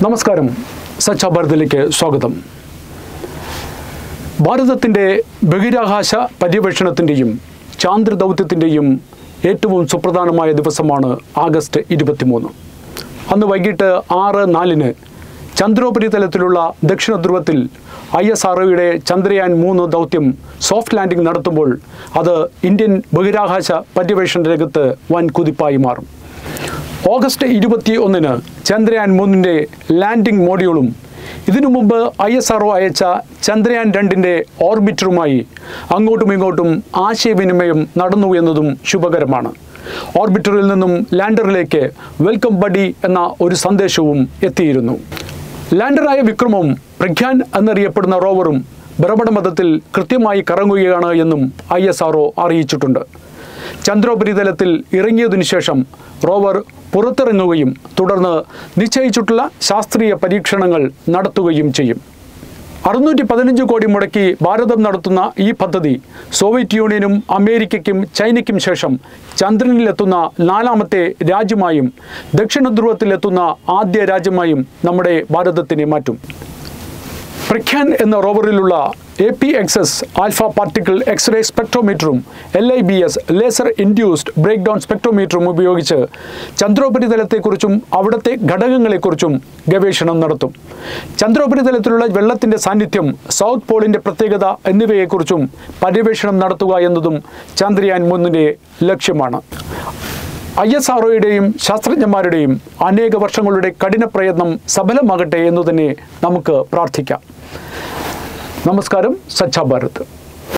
നമസ്കാരം സച്ച ഭാരതിലേക്ക് സ്വാഗതം ഭാരതത്തിൻ്റെ ബഹിരാകാശ പര്യവേഷണത്തിൻ്റെയും ചാന്ദ്രദൗത്യത്തിൻ്റെയും ഏറ്റവും സുപ്രധാനമായ ദിവസമാണ് ആഗസ്റ്റ് ഇരുപത്തിമൂന്ന് അന്ന് വൈകിട്ട് ആറ് നാലിന് ചന്ദ്രോപരിതലത്തിലുള്ള ദക്ഷിണ ധ്രുവത്തിൽ ഐ എസ് ആർഒയുടെ ചന്ദ്രയാൻ മൂന്ന് ദൗത്യം സോഫ്റ്റ് ലാൻഡിംഗ് നടത്തുമ്പോൾ അത് ഇന്ത്യൻ ബഹിരാകാശ പര്യവേഷണ രംഗത്ത് വൻ കുതിപ്പായി മാറും ഓഗസ്റ്റ് ഇരുപത്തി ഒന്നിന് ചന്ദ്രയാൻ മൂന്നിൻ്റെ ലാൻഡിംഗ് മോഡ്യൂളും ഇതിനു മുമ്പ് ഐ എസ് ആർ അയച്ച ചന്ദ്രയാൻ രണ്ടിൻ്റെ ഓർബിറ്ററുമായി അങ്ങോട്ടും ഇങ്ങോട്ടും ആശയവിനിമയം നടന്നു എന്നതും ശുഭകരമാണ് ഓർബിറ്ററിൽ നിന്നും ലാൻഡറിലേക്ക് വെൽക്കം ബഡി എന്ന ഒരു സന്ദേശവും എത്തിയിരുന്നു ലാൻഡറായ വിക്രമും പ്രഖ്യാൻ എന്നറിയപ്പെടുന്ന റോവറും ഭ്രമണപഥത്തിൽ കൃത്യമായി കറങ്ങുകയാണ് എന്നും ഐ എസ് ആർ അറിയിച്ചിട്ടുണ്ട് ചന്ദ്രോപരിതലത്തിൽ ഇറങ്ങിയതിനു ശേഷം റോവർ പുറത്തിറങ്ങുകയും തുടർന്ന് നിശ്ചയിച്ചിട്ടുള്ള ശാസ്ത്രീയ പരീക്ഷണങ്ങൾ നടത്തുകയും ചെയ്യും അറുന്നൂറ്റി പതിനഞ്ച് കോടി മുടക്കി ഭാരതം നടത്തുന്ന ഈ പദ്ധതി സോവിയറ്റ് യൂണിയനും അമേരിക്കയ്ക്കും ചൈനയ്ക്കും ശേഷം ചന്ദ്രനിലെത്തുന്ന നാലാമത്തെ രാജ്യമായും ദക്ഷിണ ധ്രുവത്തിലെത്തുന്ന ആദ്യ രാജ്യമായും നമ്മുടെ ഭാരതത്തിനെ മാറ്റും പ്രഖ്യാൻ എന്ന റോവറിലുള്ള A P X S alpha particle X ray സ്പെക്ട്രോമീറ്ററും L I B S laser induced breakdown സ്പെക്ട്രോമീറ്ററും ഉപയോഗിച്ച് ചന്ദ്രോപരിതലത്തെക്കുറിച്ചും അവിടുത്തെ ഘടകങ്ങളെക്കുറിച്ചും ഗവേഷണം നടത്തും ചന്ദ്രോപരിതലത്തിലുള്ള വെള്ളത്തിൻ്റെ സാന്നിധ്യം സൗത്ത് പോളിൻ്റെ പ്രത്യേകത എന്നിവയെക്കുറിച്ചും പര്യവേഷണം നടത്തുക എന്നതും ചന്ദ്രയാൻ മൂന്നിൻ്റെ ലക്ഷ്യമാണ് ഐ എസ് ആർഒയുടെയും ശാസ്ത്രജ്ഞന്മാരുടെയും അനേക വർഷങ്ങളുടെ കഠിന പ്രയത്നം സഫലമാകട്ടെ എന്ന് തന്നെ നമുക്ക് പ്രാർത്ഥിക്കാം നമസ്കാരം സച്ഛാ ഭാരത്